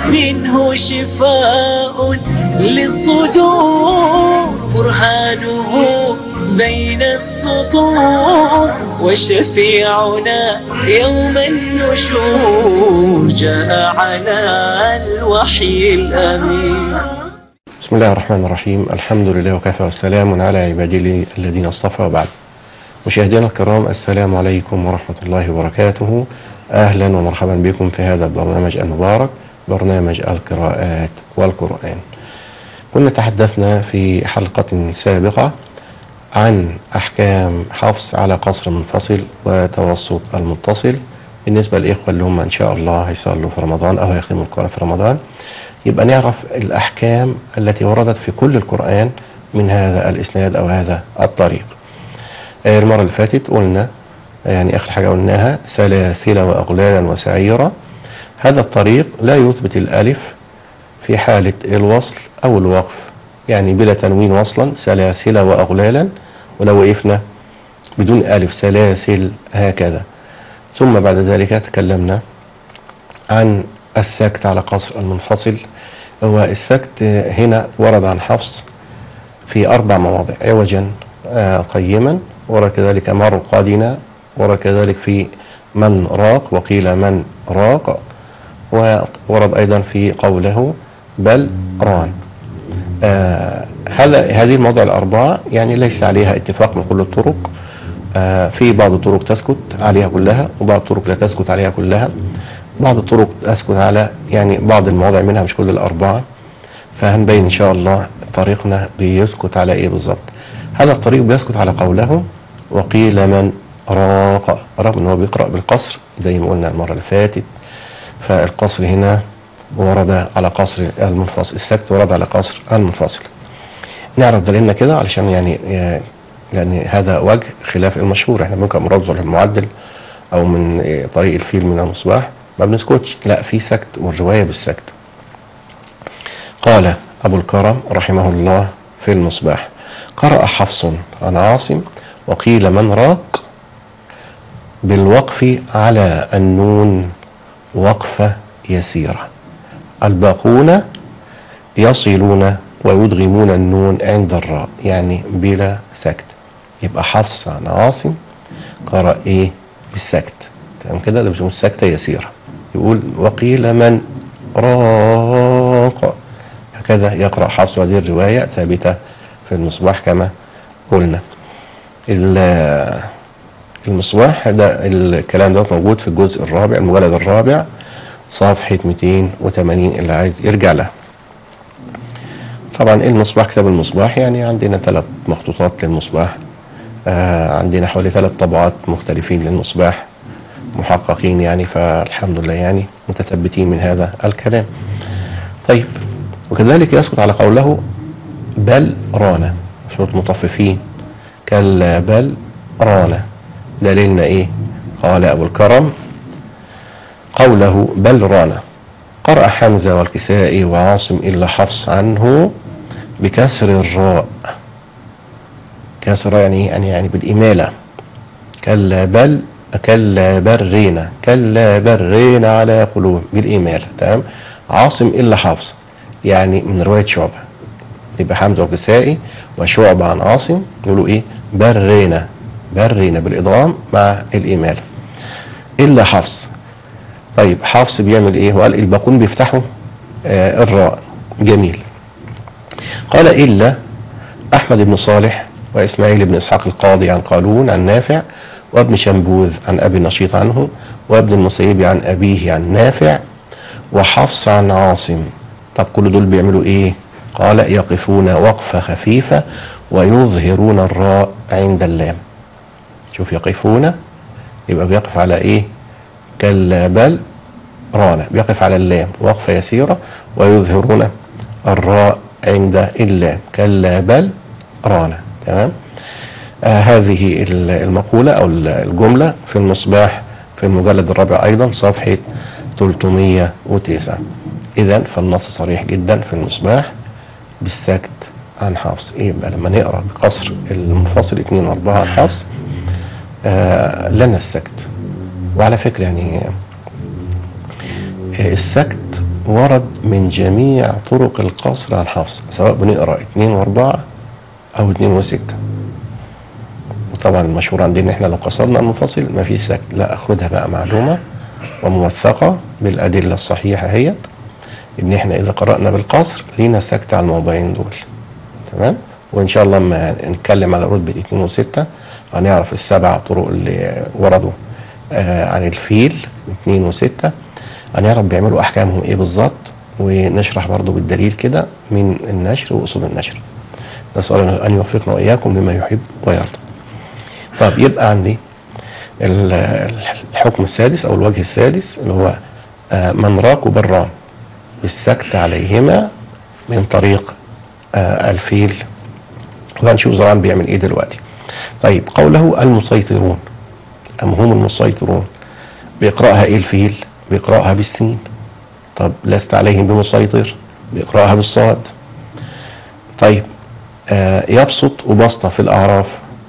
منه شفاء للصدور برهانه بين السطور وشفيعنا يوم النشور جاء على الوحي الأمين بسم الله الرحمن الرحيم الحمد لله وكفى والسلام على عباده الذين اصطفى وبعد مشاهدينا الكرام السلام عليكم ورحمة الله وبركاته أهلا ومرحبا بكم في هذا البرنامج المبارك برنامج القراءات والقرآن كنا تحدثنا في حلقة سابقة عن أحكام حفص على قصر منفصل وتوسط المتصل بالنسبة للإخوة اللي هم إن شاء الله هيصلوا في رمضان أو هيقيموا القرآن في رمضان يبقى نعرف الأحكام التي وردت في كل القرآن من هذا الإسناد أو هذا الطريق المرة اللي فاتت قلنا يعني آخر حاجة قلناها سلاسل وأغلالا وسعيرة هذا الطريق لا يثبت الألف في حالة الوصل أو الوقف يعني بلا تنوين وصلا سلاسل وأغلالا ولو وقفنا بدون ألف سلاسل هكذا ثم بعد ذلك تكلمنا عن السكت على قصر المنفصل هو السكت هنا ورد عن حفص في أربع مواضع عوجا قيما ورد كذلك مر قادنا ورد كذلك في من راق وقيل من راق وورد أيضا في قوله بل ران آه هذا هذه المواضع الأربعة يعني ليس عليها اتفاق من كل الطرق آه في بعض الطرق تسكت عليها كلها وبعض الطرق لا تسكت عليها كلها بعض الطرق تسكت على يعني بعض المواضع منها مش كل الأربعة فهنبين إن شاء الله طريقنا بيسكت على إيه بالظبط هذا الطريق بيسكت على قوله وقيل من راق رغم ان هو بيقرأ بالقصر زي ما قلنا المرة اللي فاتت فالقصر هنا ورد على قصر المنفصل السكت ورد على قصر المنفصل نعرف دليلنا كده علشان يعني يعني هذا وجه خلاف المشهور احنا ممكن نرد المعدل او من طريق الفيل من المصباح ما بنسكتش لا في سكت والرواية بالسكت قال ابو الكرم رحمه الله في المصباح قرأ حفص عن عاصم وقيل من راق بالوقف على النون وقفة يسيرة الباقون يصلون ويدغمون النون عند الراء يعني بلا سكت يبقى حفص عن عاصم قرأ ايه بالسكت تمام كده ده بيسموه السكتة يسيرة يقول وقيل من راق هكذا يقرأ حفص وهذه الرواية ثابتة في المصباح كما قلنا المصباح ده الكلام ده موجود في الجزء الرابع المجلد الرابع صفحة 280 اللي عايز يرجع لها طبعا المصباح كتاب المصباح يعني عندنا ثلاث مخطوطات للمصباح آه عندنا حوالي ثلاث طبعات مختلفين للمصباح محققين يعني فالحمد لله يعني متثبتين من هذا الكلام طيب وكذلك يسكت على قوله بل رانا سورة مطففين كلا بل رانا دليلنا ايه قال ابو الكرم قوله بل رانا قرأ حمزة والكسائي وعاصم إلا حفص عنه بكسر الراء كسر يعني يعني يعني بالإمالة كلا بل كلا برينا كلا برينا على قلوب بالإمالة تمام عاصم إلا حفص يعني من رواية شعبة يبقى حمزة والكسائي وشعبة عن عاصم يقولوا ايه برينا برينا بالإضغام مع الإمالة إلا حفص طيب حفص بيعمل ايه وقال الباقون بيفتحوا آه الراء جميل قال إلا أحمد بن صالح وإسماعيل بن إسحاق القاضي عن قالون عن نافع وابن شنبوذ عن أبي النشيط عنه وابن المسيب عن أبيه عن نافع وحفص عن عاصم طب كل دول بيعملوا ايه قال يقفون وقفة خفيفة ويظهرون الراء عند اللام شوف يقفون يبقى بيقف على ايه كلا بل رانا بيقف على اللام وقفة يسيرة ويظهرون الراء عند اللام كلا بل رانا تمام آه هذه المقولة او الجملة في المصباح في المجلد الرابع ايضا صفحة 309 اذا فالنص صريح جدا في المصباح بالسكت عن حفص ايه بقى لما نقرا بقصر المنفصل 2 و4 عن حفص آه لنا السكت وعلى فكرة يعني آه السكت ورد من جميع طرق القصر عن حفص سواء بنقرا اتنين واربعة او اتنين وستة وطبعا المشهور عندنا احنا لو قصرنا المنفصل ما فيش سكت لا اخدها بقى معلومة وموثقة بالادلة الصحيحة هي ان احنا اذا قرأنا بالقصر لينا سكت على الموضعين دول تمام وان شاء الله لما نتكلم على رتبة اتنين وستة هنعرف السبع طرق اللي وردوا آه عن الفيل اتنين وستة هنعرف بيعملوا احكامهم ايه بالظبط ونشرح برضو بالدليل كده من النشر واصول النشر نسأل الله ان يوفقنا واياكم لما يحب ويرضى طب يبقى عندي ال- الحكم السادس او الوجه السادس اللي هو آه، من راق بالرام بالسكت عليهما من طريق آه، الفيل وهنشوف زرعان بيعمل ايه دلوقتي طيب قوله المسيطرون ام هم المسيطرون بيقرأها ايه الفيل بيقرأها بالسين طب لست عليهم بمسيطر بيقرأها بالصاد طيب آه يبسط وبسطة في الأعراف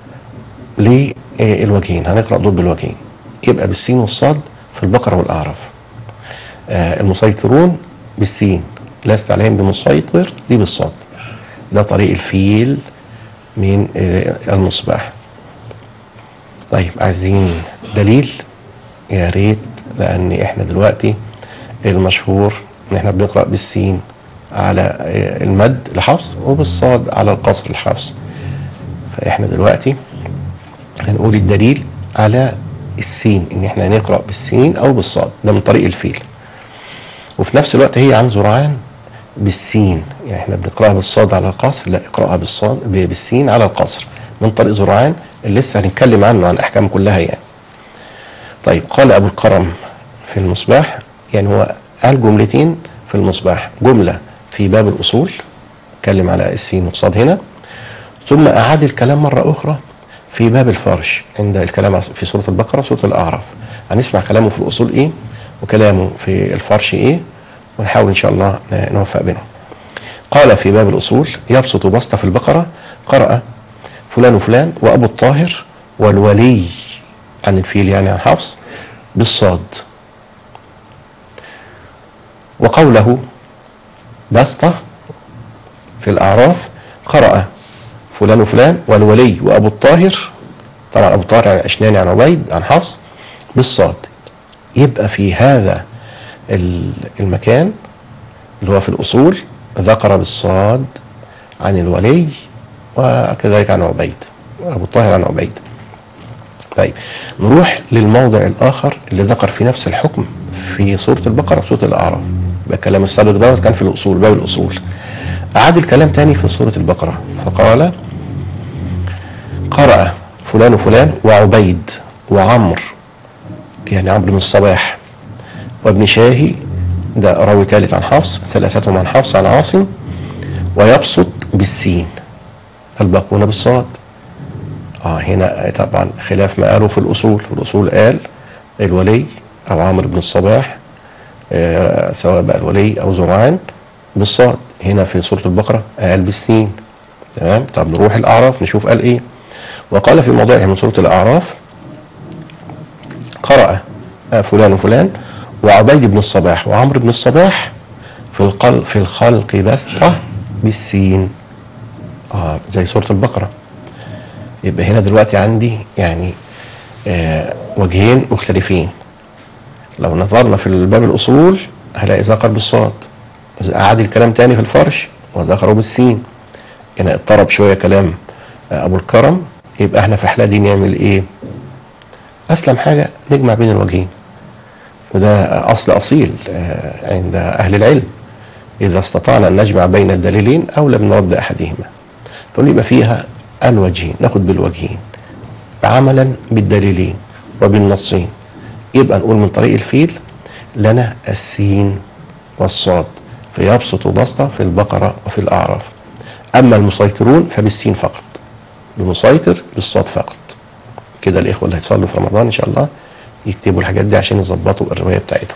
للوجهين هنقرأ دول بالوجهين يبقى بالسين والصاد في البقرة والأعراف آه المسيطرون بالسين لست عليهم بمسيطر دي بالصاد ده طريق الفيل من آه المصباح طيب عايزين دليل يا ريت لان احنا دلوقتي المشهور ان احنا بنقرا بالسين على آه، المد لحفص وبالصاد على القصر الحفص فاحنا دلوقتي هنقول الدليل على السين ان احنا نقرا بالسين او بالصاد ده من طريق الفيل وفي نفس الوقت هي عن زرعان بالسين يعني احنا بنقراها بالصاد على القصر لا اقراها بالصاد ب- بالسين على القصر من طريق زرعان اللي لسه هنتكلم عنه عن احكام كلها يعني طيب قال ابو الكرم في المصباح يعني هو قال جملتين في المصباح جملة في باب الاصول اتكلم على السين والصاد هنا ثم اعاد الكلام مرة اخرى في باب الفرش عند الكلام في سورة البقرة وسورة الاعراف هنسمع كلامه في الاصول ايه وكلامه في الفرش ايه ونحاول ان شاء الله نوفق بينهم قال في باب الاصول يبسط بسطة في البقرة قرأ فلان وفلان وابو الطاهر والولي عن الفيل يعني عن حفص بالصاد وقوله بسطة في الأعراف قرأ فلان وفلان والولي وأبو الطاهر طبعا أبو الطاهر عن أشناني عن عبيد عن حفص بالصاد يبقى في هذا ال- المكان اللي هو في الأصول ذكر بالصاد عن الولي وكذلك عن عبيد أبو الطاهر عن عبيد طيب نروح للموضع الآخر اللي ذكر في نفس الحكم في سورة البقرة وسورة الأعراف يبقى الكلام السابق ده كان في الأصول باب الأصول أعاد الكلام تاني في سورة البقرة فقال قرأ فلان وفلان وعبيد وعمر يعني عمرو بن الصباح وابن شاهي ده راوي ثالث عن حفص ثلاثتهم عن حفص عن عاصم ويبسط بالسين الباقون بالصاد اه هنا طبعا خلاف ما قالوا في الاصول في الاصول قال الولي او عمرو بن الصباح آه سواء بقى الولي او زرعان بالصاد هنا في سورة البقرة قال بالسين تمام طب نروح الاعراف نشوف قال ايه وقال في موضعه من سورة الاعراف قرأ آه فلان وفلان وعبيد بن الصباح وعمرو بن الصباح في القل في الخلق بسطة بالسين اه زي سورة البقرة يبقى هنا دلوقتي عندي يعني آه وجهين مختلفين لو نظرنا في الباب الاصول هلاقي ذكر بالصاد اعاد الكلام تاني في الفرش وذكره بالسين هنا اضطرب شويه كلام آه ابو الكرم يبقى احنا في الحاله دي نعمل ايه اسلم حاجه نجمع بين الوجهين وده اصل اصيل آه عند اهل العلم اذا استطعنا ان نجمع بين الدليلين او لم نرد احدهما فنقول يبقى فيها الوجهين ناخد بالوجهين عملا بالدليلين وبالنصين يبقى نقول من طريق الفيل لنا السين والصاد فيبسط بسطة في البقرة وفي الأعراف أما المسيطرون فبالسين فقط المسيطر بالصاد فقط كده الإخوة اللي هيصلوا في رمضان إن شاء الله يكتبوا الحاجات دي عشان يظبطوا الرواية بتاعتهم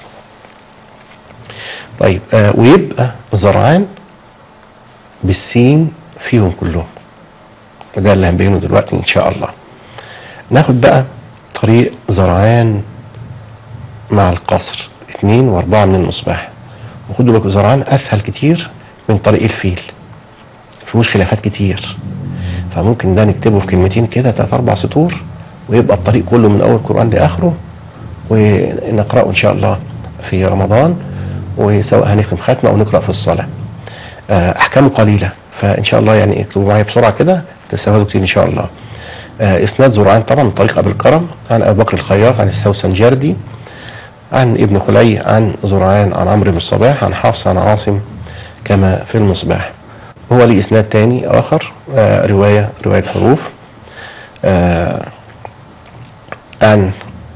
طيب آه ويبقى زرعان بالسين فيهم كلهم وده اللي هنبينه دلوقتي ان شاء الله ناخد بقى طريق زرعان مع القصر اثنين واربعة من المصباح وخدوا بالكم زرعان اسهل كتير من طريق الفيل فيهوش خلافات كتير فممكن ده نكتبه في كلمتين كده ثلاث اربع سطور ويبقى الطريق كله من اول القران لاخره ونقراه ان شاء الله في رمضان وسواء هنختم ختمه او نقرا في الصلاه آه، احكامه قليله فان شاء الله يعني اكتبوا معايا بسرعه كده تستفادوا كتير ان شاء الله آه، اسناد زرعان طبعا من طريق ابي الكرم عن ابي بكر الخياط عن السوسنجردي عن ابن خلي عن زرعان عن عمرو بن الصباح عن حفص عن عاصم كما في المصباح هو ليه اسناد تاني اخر آه، روايه روايه حروف آه، عن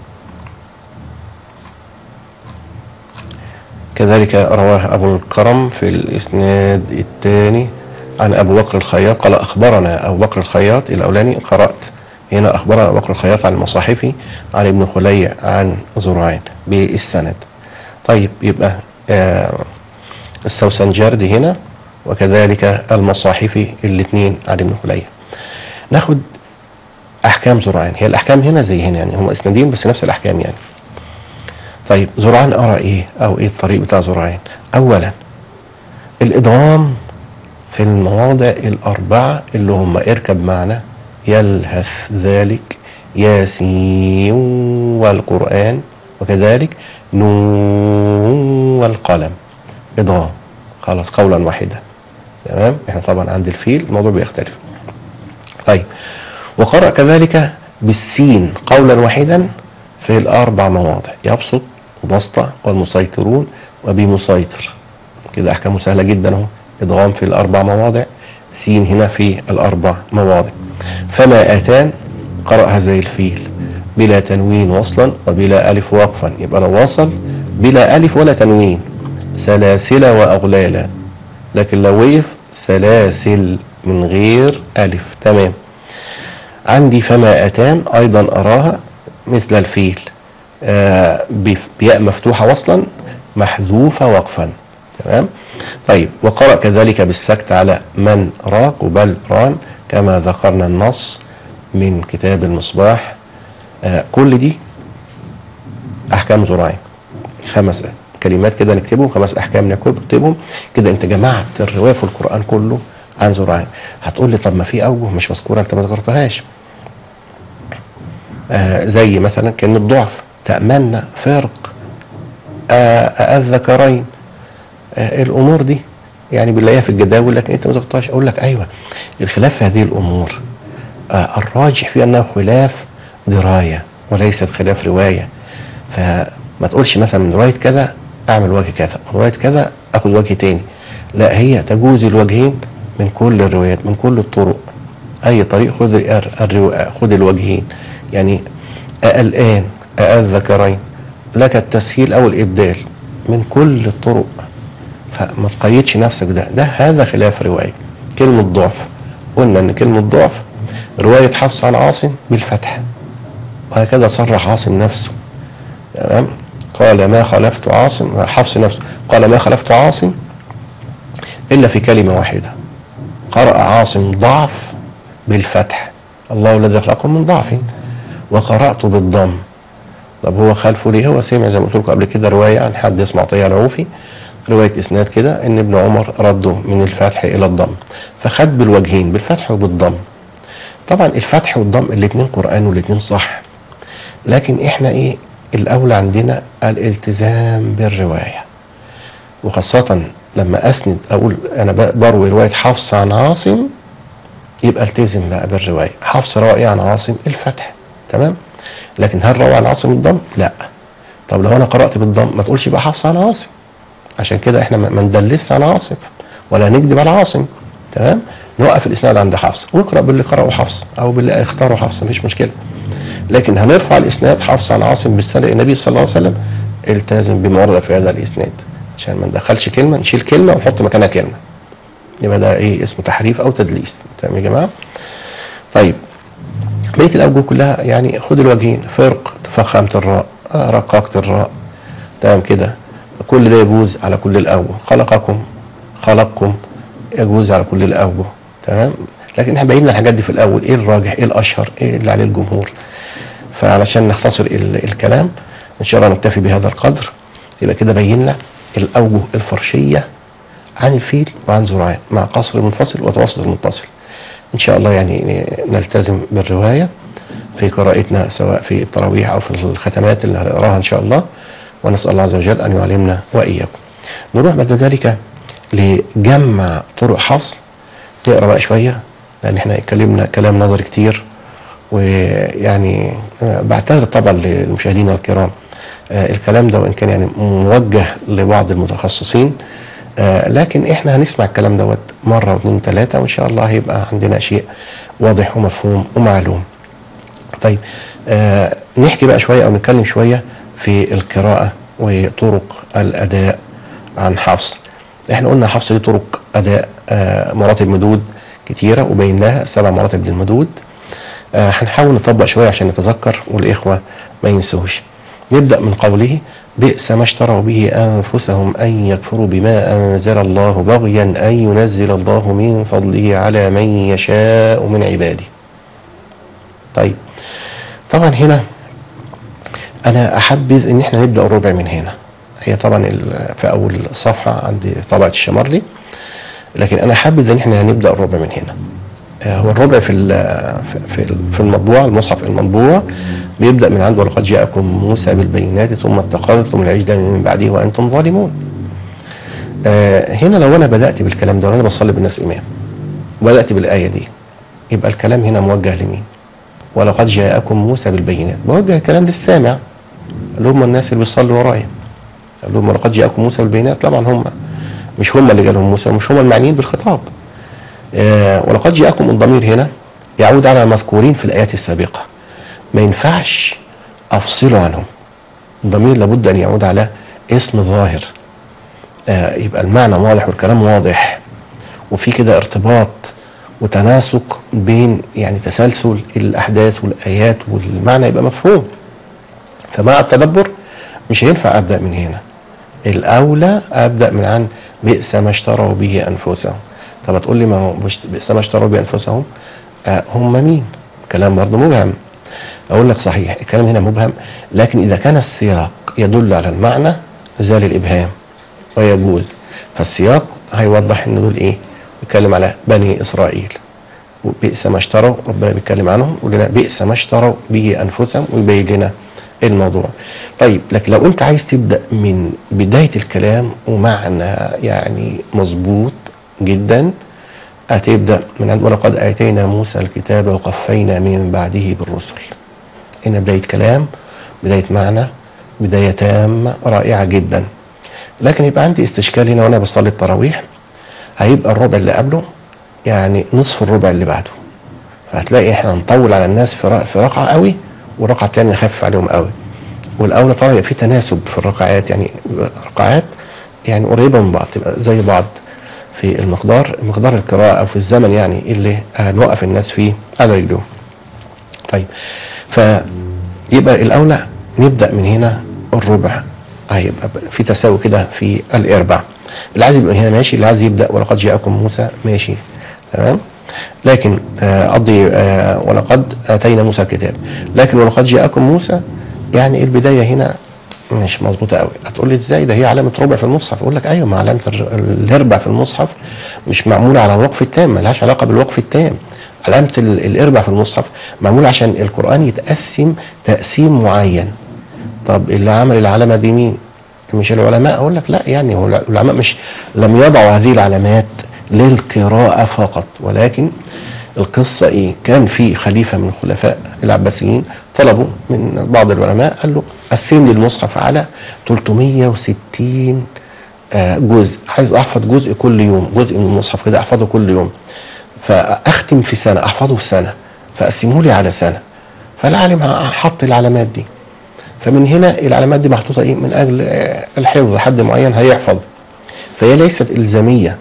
كذلك رواه أبو الكرم في الإسناد الثاني عن أبو بكر الخياط قال أخبرنا أبو بكر الخياط الأولاني قرأت هنا أخبرنا أبو بكر الخياط عن المصاحفي عن ابن خلي عن زرعين بالسند طيب يبقى آه السوسنجردي هنا وكذلك المصاحفي الاثنين عن ابن خلي ناخد أحكام زرعين هي الأحكام هنا زي هنا يعني هم إسنادين بس نفس الأحكام يعني طيب زرعان أرى إيه أو إيه الطريق بتاع زرعان أولا الإدغام في المواضع الأربعة اللي هم اركب معنا يلهث ذلك ياسين والقرآن وكذلك نون والقلم إدغام خلاص قولا واحدا تمام احنا طبعا عند الفيل الموضوع بيختلف طيب وقرأ كذلك بالسين قولا واحدا في الأربع مواضع يبسط وبسطة والمسيطرون وبمسيطر كده أحكامه سهلة جدا اهو إدغام في الأربع مواضع سين هنا في الأربع مواضع فما آتان قرأها زي الفيل بلا تنوين وصلا وبلا ألف وقفا يبقى لو وصل بلا ألف ولا تنوين سلاسل وأغلالا لكن لو وقف سلاسل من غير ألف تمام عندي فما أتان أيضا أراها مثل الفيل آه بياء مفتوحة وصلا محذوفة وقفا تمام طيب وقرأ كذلك بالسكت على من راق بل ران كما ذكرنا النص من كتاب المصباح آه كل دي أحكام زرعين خمس كلمات كده نكتبهم خمس أحكام نكتبهم كده أنت جمعت الرواية في القرآن كله عن زرعين هتقول لي طب ما في أوجه مش مذكورة أنت ما ذكرتهاش آه زي مثلا كلمة ضعف تأمنا فرق آه الذكرين آه الأمور دي يعني بنلاقيها في الجداول لكن انت ما ذكرتهاش اقول لك ايوه الخلاف في هذه الامور آه الراجح في انه خلاف درايه وليست خلاف روايه فما تقولش مثلا من روايه كذا اعمل وجه كذا من روايه كذا اخذ وجه تاني لا هي تجوز الوجهين من كل الروايات من كل الطرق اي طريق خذ خذ الوجهين يعني الان الذكرين لك التسهيل او الابدال من كل الطرق فما تقيدش نفسك ده ده هذا خلاف رواية كلمة ضعف قلنا ان كلمة ضعف رواية حفص عن عاصم بالفتح وهكذا صرح عاصم نفسه تمام قال ما خلفت عاصم حفص نفسه قال ما خلفت عاصم إلا في كلمة واحدة قرأ عاصم ضعف بالفتح الله الذي خلقكم من ضعف وقرأت بالضم طب هو خلفه ليه هو سمع زي ما قلت لكم قبل كده رواية عن حد اسمه عطية العوفي رواية اسناد كده ان ابن عمر رده من الفتح الى الضم فخد بالوجهين بالفتح وبالضم طبعا الفتح والضم الاثنين قرآن والاثنين صح لكن احنا ايه الاولى عندنا الالتزام بالرواية وخاصة لما اسند اقول انا بروي رواية حفص عن عاصم يبقى التزم بقى بالرواية حفص روى عن عاصم الفتح تمام لكن هل روى عن عاصم الضم لا طب لو انا قرأت بالضم ما تقولش بقى حفص عن عاصم عشان كده احنا ما ندلسش على عاصم ولا نكذب على عاصم تمام نوقف الاسناد عند حفص ونقرا باللي قرأه حفص او باللي اختاره حفص مفيش مشكله لكن هنرفع الاسناد حفص عن عاصم بالسند النبي صلى الله عليه وسلم التزم بما ورد في هذا الاسناد عشان ما ندخلش كلمه نشيل كلمه ونحط مكانها كلمه يبقى ده ايه اسمه تحريف او تدليس تمام يا جماعه طيب بقيه الاوجه كلها يعني خد الوجهين فرق فخمت الراء رققت الراء تمام كده كل ده يجوز على كل الأوجه خلقكم خلقكم يجوز على كل الأوجه تمام لكن احنا بينا الحاجات دي في الأول ايه الراجح ايه الأشهر ايه اللي عليه الجمهور فعلشان نختصر الكلام ان شاء الله نكتفي بهذا القدر يبقى كده بينا الأوجه الفرشية عن الفيل وعن زرعان مع قصر المنفصل وتوسط المتصل إن شاء الله يعني نلتزم بالرواية في قراءتنا سواء في التراويح أو في الختمات اللي هنقراها إن شاء الله ونسأل الله عز وجل أن يعلمنا وإياكم نروح بعد ذلك لجمع طرق حصر نقرا بقى شوية لأن احنا اتكلمنا كلام نظري كتير ويعني بعتذر طبعا للمشاهدين الكرام آه، الكلام ده وإن كان يعني موجه لبعض المتخصصين آه، لكن احنا هنسمع الكلام دوت مرة واثنين وثلاثة وإن شاء الله هيبقى عندنا شيء واضح ومفهوم ومعلوم طيب آه نحكي بقى شوية أو نتكلم شوية في القراءة وطرق الأداء عن حفص احنا قلنا حفص ليه طرق أداء آه مراتب مدود كتيرة وبيناها سبع مراتب للمدود آه هنحاول نطبق شوية عشان نتذكر والإخوة ما ينسوش نبدأ من قوله بئس ما اشتروا به أنفسهم أن يكفروا بما أنزل الله بغيا أن ينزل الله من فضله على من يشاء من عباده طيب طبعا هنا أنا أحبذ إن احنا نبدأ الربع من هنا هي طبعا في أول صفحة عند طبعة الشمرلي لكن أنا حابذ إن احنا نبدأ الربع من هنا هو الربع في في في المطبوع المصحف المطبوع بيبدا من عند ولقد جاءكم موسى بالبينات ثم اتخذتم العجل من بعده وانتم ظالمون. آه هنا لو انا بدات بالكلام ده وانا بصلي بالناس امام وبدات بالايه دي يبقى الكلام هنا موجه لمين؟ ولقد جاءكم موسى بالبينات بوجه الكلام للسامع اللي هم الناس اللي بيصلوا ورايا اللي هم لقد جاءكم موسى بالبينات طبعا هم مش هم اللي جالهم موسى مش هم المعنيين بالخطاب آه ولقد جاءكم الضمير هنا يعود على المذكورين في الآيات السابقة ما ينفعش أفصله عنهم الضمير لابد أن يعود على اسم ظاهر آه يبقى المعنى واضح والكلام واضح وفي كده ارتباط وتناسق بين يعني تسلسل الأحداث والآيات والمعنى يبقى مفهوم فمع التدبر مش هينفع أبدأ من هنا الأولى أبدأ من عن بئس ما اشتروا به أنفسهم طب هتقول لي ما هو بئس ما اشتروا به أنفسهم آه هم مين كلام برضه مبهم أقول لك صحيح الكلام هنا مبهم لكن إذا كان السياق يدل على المعنى زال الإبهام ويجوز فالسياق هيوضح إن دول إيه بيتكلم على بني إسرائيل وبئس ما اشتروا ربنا بيتكلم عنهم يقول لنا بئس ما اشتروا به أنفسهم ويبين لنا الموضوع طيب لكن لو أنت عايز تبدأ من بداية الكلام ومعنى يعني مظبوط جدا هتبدأ من عند ولقد آتينا موسى الكتاب وقفينا من بعده بالرسل هنا بداية كلام بداية معنى بداية تامة رائعة جدا لكن يبقى عندي استشكال هنا وانا بصلي التراويح هيبقى الربع اللي قبله يعني نصف الربع اللي بعده فهتلاقي احنا نطول على الناس في في رقعه قوي ورقعه تانية نخفف عليهم قوي والاولى طبعا يبقى في تناسب في الرقعات يعني رقعات يعني قريبه من بعض تبقى زي بعض في المقدار مقدار القراءه او في الزمن يعني اللي هنوقف الناس فيه على رجلهم طيب فيبقى الاولى نبدا من هنا الربع هيبقى في تساوي كده في الاربع اللي عايز يبقى هنا ماشي اللي عايز يبدا ولقد جاءكم موسى ماشي تمام لكن قضي آه ولقد اتينا موسى الكتاب لكن ولقد جاءكم موسى يعني البدايه هنا مش مظبوطه قوي هتقول لي ازاي ده هي علامه ربع في المصحف اقول لك ايوه ما علامه الاربع في المصحف مش معموله على الوقف التام ملهاش علاقه بالوقف التام علامه الاربع في المصحف معموله عشان القران يتقسم تقسيم معين طب اللي عمل العلامه دي مين مش العلماء اقول لك لا يعني هو العلماء مش لم يضعوا هذه العلامات للقراءة فقط ولكن القصة ايه كان في خليفة من خلفاء العباسيين طلبوا من بعض العلماء قال له قسم لي المصحف على 360 جزء عايز احفظ جزء كل يوم جزء من المصحف كده احفظه كل يوم فاختم في سنة احفظه في سنة فقسمه لي على سنة فالعالم حط العلامات دي فمن هنا العلامات دي محطوطة ايه من اجل الحفظ حد معين هيحفظ فهي ليست الزامية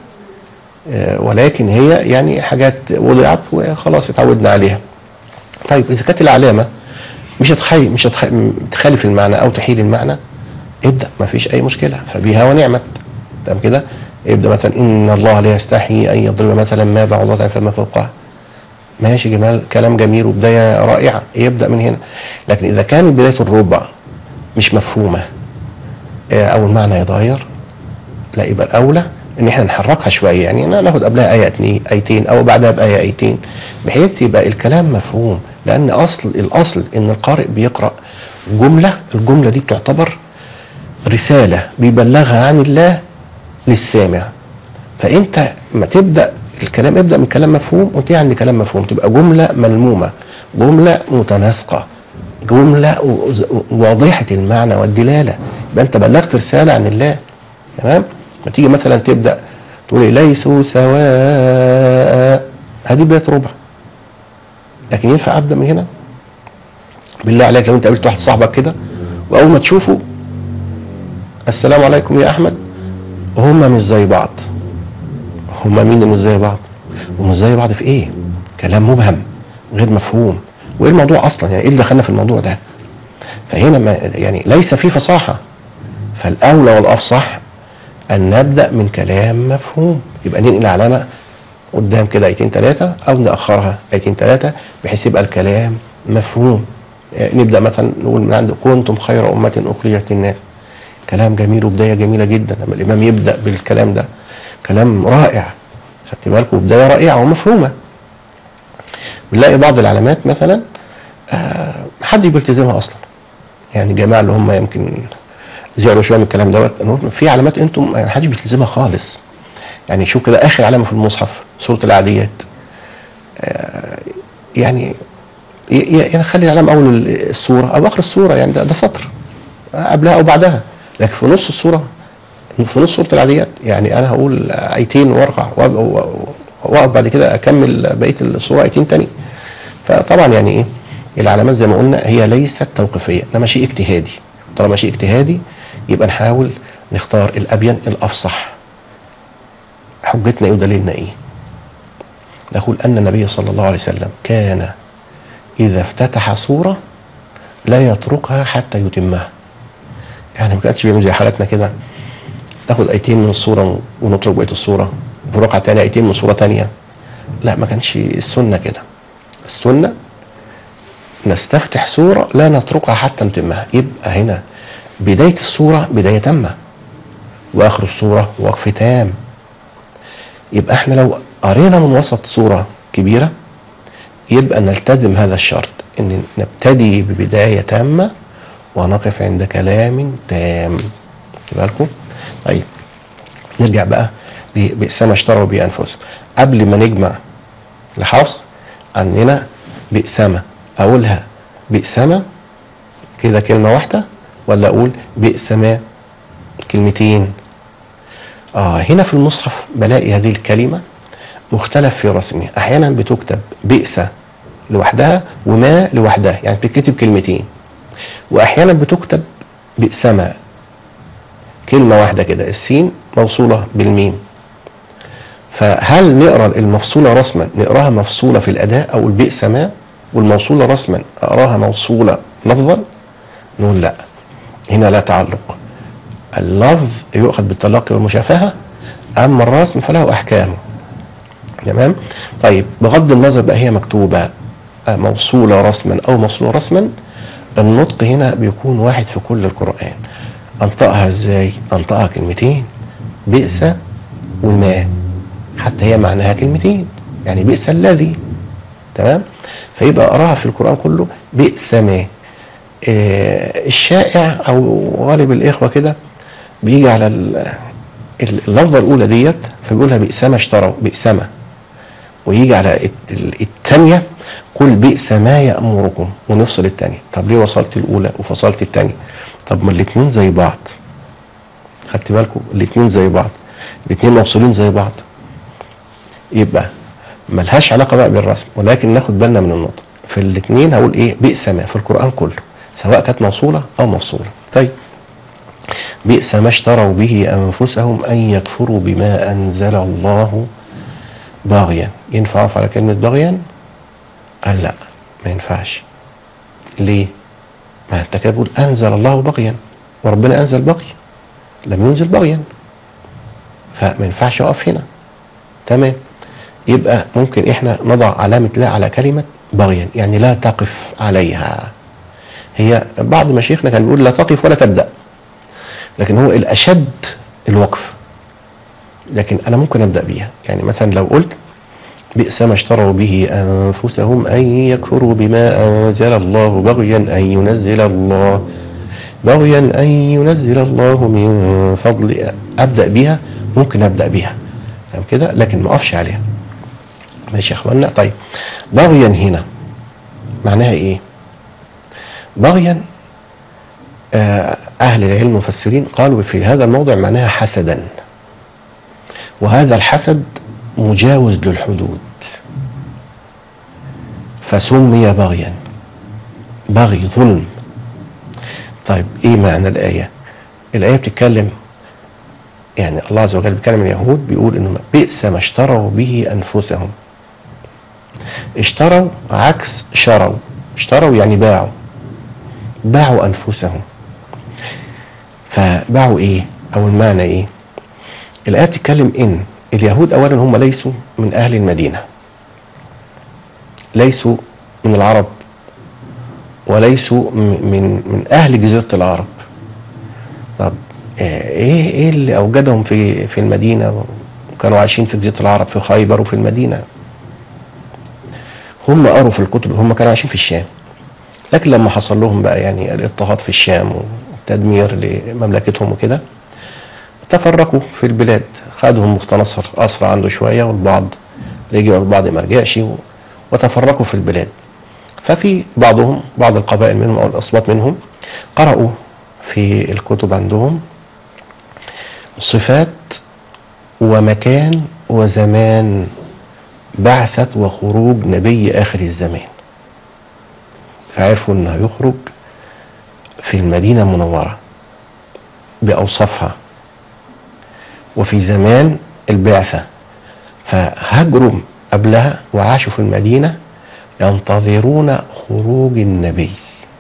ولكن هي يعني حاجات وضعت وخلاص اتعودنا عليها طيب اذا كانت العلامة مش هتخلي مش تخالف المعنى او تحيل المعنى ابدأ ما فيش اي مشكلة فبها ونعمت تمام كده ابدأ مثلا ان الله لا يستحي ان يضرب مثلا ما بعوضة فما فوقها ماشي جمال كلام جميل وبداية رائعة يبدأ من هنا لكن إذا كان بداية الربع مش مفهومة أو المعنى يتغير لا يبقى الاولى ان احنا نحركها شويه يعني ناخد قبلها ايه اتنين ايتين او بعدها بايه ايتين بحيث يبقى الكلام مفهوم لان اصل الاصل ان القارئ بيقرا جمله الجمله دي بتعتبر رساله بيبلغها عن الله للسامع فانت ما تبدا الكلام ابدا من كلام مفهوم وانتهي عند كلام مفهوم تبقى جمله ملمومه جمله متناسقه جمله و- واضحه المعنى والدلاله يبقى انت بلغت رساله عن الله تمام ما تيجي مثلا تبدا تقول إيه؟ ليسوا سواء هذه بدايه ربع لكن ينفع ابدا من هنا بالله عليك لو انت قابلت واحد صاحبك كده واول ما تشوفه السلام عليكم يا احمد هما مش زي بعض هما مين اللي مش زي بعض ومش زي بعض في ايه كلام مبهم غير مفهوم وايه الموضوع اصلا يعني ايه اللي دخلنا في الموضوع ده فهنا ما يعني ليس في فصاحه فالاولى والافصح ان نبدا من كلام مفهوم يبقى ننقل علامه قدام كده ايتين ثلاثه او ناخرها ايتين ثلاثه بحيث يبقى الكلام مفهوم يعني نبدا مثلا نقول من عند كنتم خير امه اخرجت للناس كلام جميل وبدايه جميله جدا لما الامام يبدا بالكلام ده كلام رائع خدت بالكم بدايه رائعه ومفهومه بنلاقي بعض العلامات مثلا آه محدش بيلتزمها اصلا يعني الجماعه اللي هم يمكن زعلوا شويه من الكلام دوت نقول في علامات انتم ما حدش بيلتزمها خالص يعني شوف كده اخر علامه في المصحف سوره العاديات آه يعني ي- ي- يعني خلي العلامه اول السوره او اخر السوره يعني ده, ده سطر آه، قبلها او بعدها لكن في نص السوره في نص سوره العاديات يعني انا هقول ايتين وارجع وأب- و- واقف بعد كده اكمل بقيه السوره ايتين تاني فطبعا يعني ايه العلامات زي ما قلنا هي ليست توقيفيه انما شيء اجتهادي طالما شيء اجتهادي يبقى نحاول نختار الابين الافصح حجتنا ايه ودليلنا ايه نقول ان النبي صلى الله عليه وسلم كان اذا افتتح سوره لا يتركها حتى يتمها يعني ما كانش بيعمل زي حالتنا كده ناخد ايتين من الصوره ونترك بقيه الصوره في ركعه تانية ايتين من صوره تانية لا ما كانش السنه كده السنه نستفتح سوره لا نتركها حتى نتمها يبقى هنا بدايه السوره بدايه تامه واخر السوره وقف تام يبقى احنا لو قرينا من وسط سوره كبيره يبقى نلتزم هذا الشرط ان نبتدي ببدايه تامه ونقف عند كلام تام خدوا بالكم طيب نرجع بقى لبئس ما اشتروا به انفسهم قبل ما نجمع لحفص عندنا بئسمة اقولها بئسمة كده كلمة واحدة ولا اقول بئس ما كلمتين اه هنا في المصحف بلاقي هذه الكلمة مختلف في رسمها احيانا بتكتب بئس لوحدها وما لوحدها يعني بتكتب كلمتين واحيانا بتكتب بئسما كلمة واحدة كده السين موصولة بالميم فهل نقرا المفصولة رسما نقراها مفصولة في الأداء أو البئس ما والموصولة رسما أقراها موصولة لفظا نقول لا هنا لا تعلق اللفظ يؤخذ بالتلقي والمشافهة أما الرسم فله أحكامه تمام طيب بغض النظر بقى هي مكتوبة موصولة رسما أو موصولة رسما النطق هنا بيكون واحد في كل القرآن انطقها ازاي انطقها كلمتين بئس وما حتى هي معناها كلمتين يعني بئس الذي تمام فيبقى اقراها في القران كله بئس ما إيه الشائع او غالب الاخوه كده بيجي على ال- اللفظه الاولى ديت فبيقولها بئس ما اشتروا بئس ما ويجي على الت- ال- الثانيه قل بئس ما يامركم ونفصل الثانيه طب ليه وصلت الاولى وفصلت الثانيه طب ما الاثنين زي بعض خدت بالكم الاثنين زي بعض الاثنين موصولين زي بعض يبقى ملهاش علاقه بقى بالرسم ولكن ناخد بالنا من النطق في الاثنين هقول ايه بئس ما في القران كله سواء كانت موصوله او مفصوله طيب بئس ما اشتروا به انفسهم ان يكفروا بما انزل الله باغيا ينفع اقف على كلمه باغيا قال لا ما ينفعش ليه ما انت كده بتقول انزل الله بغيا وربنا انزل بغي لم ينزل بغيا فما ينفعش اقف هنا تمام يبقى ممكن احنا نضع علامة لا على كلمة بغيا يعني لا تقف عليها هي بعض مشايخنا كان بيقول لا تقف ولا تبدأ لكن هو الأشد الوقف لكن انا ممكن ابدا بيها يعني مثلا لو قلت بئس ما اشتروا به انفسهم ان يكفروا بما انزل الله بغيا ان ينزل الله بغيا ان ينزل الله من فضل ابدا بيها ممكن ابدا بيها تمام كده لكن ما اقفش عليها ماشي يا اخوانا طيب بغيا هنا معناها ايه بغيا آه، اهل العلم المفسرين قالوا في هذا الموضع معناها حسدا وهذا الحسد مجاوز للحدود فسمي بغيا بغي ظلم طيب ايه معنى الايه الايه بتتكلم يعني الله عز وجل بيتكلم اليهود بيقول انه بئس ما اشتروا به انفسهم اشتروا عكس شروا اشتروا يعني باعوا باعوا انفسهم فباعوا ايه او المعنى ايه الايه بتتكلم ان اليهود اولا هم ليسوا من اهل المدينه ليسوا من العرب وليسوا م- من من اهل جزيره العرب طب آه، ايه ايه اللي اوجدهم في في المدينه وكانوا عايشين في جزيره العرب في خيبر وفي المدينه هم قروا في الكتب هم كانوا عايشين في الشام لكن لما حصل لهم بقى يعني الاضطهاد في الشام والتدمير لمملكتهم وكده تفرقوا في البلاد خدهم مختنصر أسرى عنده شوية والبعض رجعوا البعض ما رجعش و- وتفرقوا في البلاد ففي بعضهم بعض القبائل منهم أو الأصوات منهم قرأوا في الكتب عندهم صفات ومكان وزمان بعثة وخروج نبي آخر الزمان فعرفوا انه هيخرج في المدينة المنورة بأوصافها وفي زمان البعثة فهجروا قبلها وعاشوا في المدينة ينتظرون خروج النبي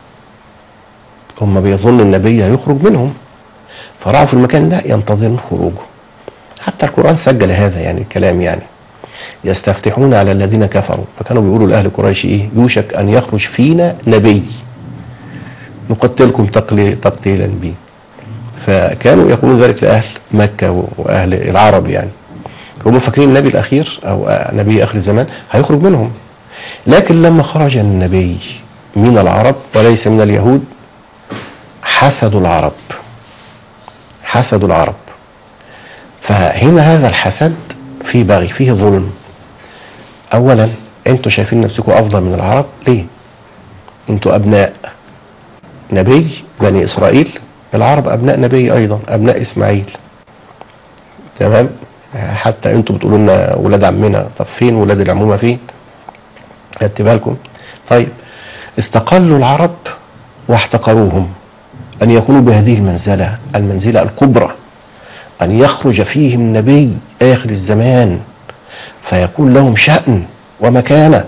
هم بيظن النبي هيخرج منهم فراحوا في المكان ده ينتظرون خروجه حتى القرآن سجل هذا يعني الكلام يعني يستفتحون على الذين كفروا فكانوا بيقولوا لأهل قريش إيه يوشك أن يخرج فينا نبي نقتلكم تقلي- تقتيلا به فكانوا يقولون ذلك لأهل مكة وأهل العرب يعني هم فاكرين النبي الأخير أو نبي آخر الزمان هيخرج منهم لكن لما خرج النبي من العرب وليس من اليهود حسدوا العرب حسدوا العرب فهنا هذا الحسد فيه بغي فيه ظلم اولا انتوا شايفين نفسكم افضل من العرب ليه انتوا ابناء نبي بني اسرائيل العرب ابناء نبي ايضا ابناء اسماعيل تمام حتى انتوا بتقولوا لنا ولاد عمنا طب فين ولاد العمومه فين خدت بالكم طيب استقلوا العرب واحتقروهم ان يكونوا بهذه المنزله المنزله الكبرى أن يخرج فيهم نبي آخر الزمان فيكون لهم شأن ومكانة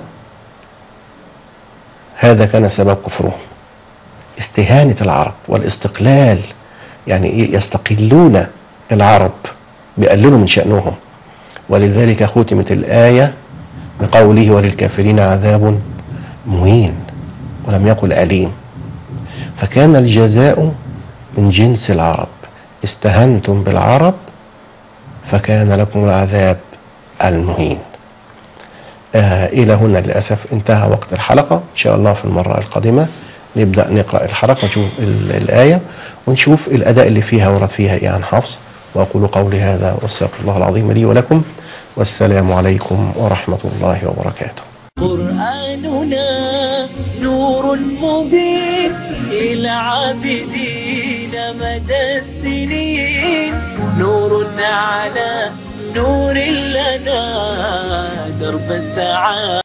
هذا كان سبب كفرهم استهانة العرب والاستقلال يعني إيه يستقلون العرب بيقللوا من شأنهم ولذلك ختمت الآية بقوله وللكافرين عذاب مهين ولم يقل أليم فكان الجزاء من جنس العرب استهنتم بالعرب فكان لكم العذاب المهين آه إلى هنا للأسف انتهى وقت الحلقة إن شاء الله في المرة القادمة نبدأ نقرأ الحلقة نشوف ال- الآية ونشوف الأداء اللي فيها ورد فيها إيه عن حفص وأقول قولي هذا واستغفر الله العظيم لي ولكم والسلام عليكم ورحمة الله وبركاته قرآننا نور مبين للعابدين مدى السنين نور على نور لنا درب السعادة